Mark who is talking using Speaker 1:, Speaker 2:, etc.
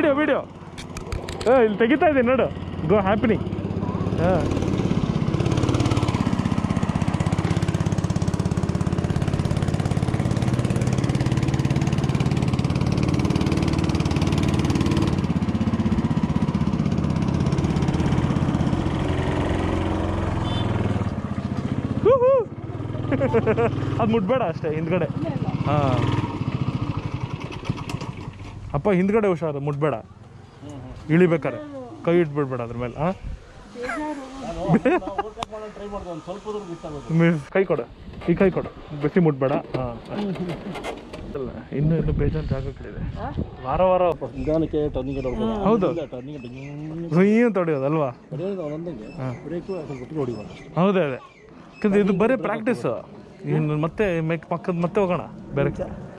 Speaker 1: Video video ಹಾಂ ಇಲ್ಲಿ ತೆಗಿತಾ ಇದ್ದೀನಿ ನೋಡು ಗೋ ಹ್ಯಾಪಿನಿಂಗ್ ಹಾಂ ಅದು ಮುಟ್ಬೇಡ ಅಷ್ಟೇ ಹಿಂದ್ಗಡೆ ಹಾಂ ಅಪ್ಪ ಹಿಂದ್ಗಡೆ ಹುಷಾರು ಮುಟ್ಬೇಡ ಇಳಿಬೇಕಾರೆ ಕೈ ಇಟ್ಬಿಡ್ಬೇಡ ಅದ್ರ ಮೇಲೆ ಹಾಂ
Speaker 2: ಟ್ರೈ ಮಾಡಿದೆ ಒಂದು ಸ್ವಲ್ಪ ದೂರ ಬಿಟ್ಟಾಗುತ್ತೆ
Speaker 1: ಕೈ ಕೊಡು ಈ ಕೈ ಕೊಡು ಬೆಸಿ ಮುಟ್ಬೇಡ ಹಾಂ ಅಲ್ಲ ಇನ್ನೂ ಇನ್ನೂ ಬೇಜಾರು ಜಾಗಗಳಿದೆ ವಾರ ವಾರ
Speaker 2: ನಿಧಾನಕ್ಕೆ ಟರ್ನಿಂಗ್
Speaker 1: ಹೌದು.
Speaker 2: ಟರ್ನಿಂಗ್
Speaker 1: ಸುಯ್ಯ ತೊಡೆಯೋದಲ್ವಾ
Speaker 2: ಒಂದೊಂದಂಗೆ ಬ್ರೇಕು ಸ್ವಲ್ಪ ಬಿಟ್ಟು ಹೊಡಿಬಾರ್ದು
Speaker 1: ಹೌದೇ ಅದೇ ಯಾಕಂದ್ರೆ ಇದು ಬರೀ ಪ್ರಾಕ್ಟೀಸು ಇನ್ನು ಮತ್ತೆ ಮೇಕ್ ಪಕ್ಕದ ಮತ್ತೆ ಹೋಗೋಣ ಬೇರೆ